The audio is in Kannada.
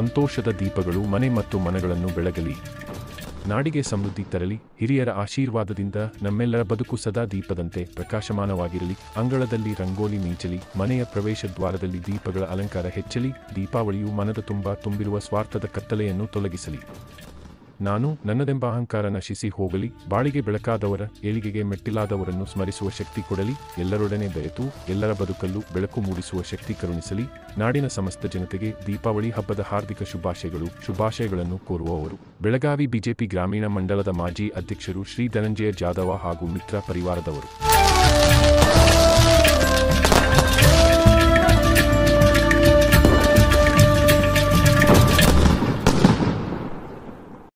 ಸಂತೋಷದ ದೀಪಗಳು ಮನೆ ಮತ್ತು ಮನಗಳನ್ನು ಬೆಳಗಲಿ ನಾಡಿಗೆ ಸಮೃದ್ಧಿ ತರಲಿ ಹಿರಿಯರ ಆಶೀರ್ವಾದದಿಂದ ನಮ್ಮೆಲ್ಲರ ಬದುಕು ಸದಾ ದೀಪದಂತೆ ಪ್ರಕಾಶಮಾನವಾಗಿರಲಿ ಅಂಗಳದಲ್ಲಿ ರಂಗೋಲಿ ಮೀಚಲಿ ಮನೆಯ ಪ್ರವೇಶ ದ್ವಾರದಲ್ಲಿ ದೀಪಗಳ ಅಲಂಕಾರ ಹೆಚ್ಚಲಿ ದೀಪಾವಳಿಯು ಮನದ ತುಂಬ ತುಂಬಿರುವ ಸ್ವಾರ್ಥದ ಕತ್ತಲೆಯನ್ನು ತೊಲಗಿಸಲಿ ನಾನು ನನ್ನದೆಂಬ ಅಹಂಕಾರ ನಶಿಸಿ ಹೋಗಲಿ ಬಾಳಿಗೆ ಬೆಳಕಾದವರ ಏಳಿಗೆಗೆ ಮೆಟ್ಟಿಲಾದವರನ್ನು ಸ್ಮರಿಸುವ ಶಕ್ತಿ ಕೊಡಲಿ ಎಲ್ಲರೊಡನೆ ಬೆರೆತು ಎಲ್ಲರ ಬದುಕಲ್ಲೂ ಬೆಳಕು ಮೂಡಿಸುವ ಶಕ್ತಿ ಕರುಣಿಸಲಿ ನಾಡಿನ ಸಮಸ್ತ ಜನತೆಗೆ ದೀಪಾವಳಿ ಹಬ್ಬದ ಹಾರ್ದಿಕ ಶುಭಾಶಯಗಳು ಶುಭಾಶಯಗಳನ್ನು ಕೋರುವವರು ಬೆಳಗಾವಿ ಬಿಜೆಪಿ ಗ್ರಾಮೀಣ ಮಂಡಲದ ಮಾಜಿ ಅಧ್ಯಕ್ಷರು ಶ್ರೀ ಧನಂಜಯ ಜಾಧವ ಹಾಗೂ ಮಿತ್ರ ಪರಿವಾರದವರು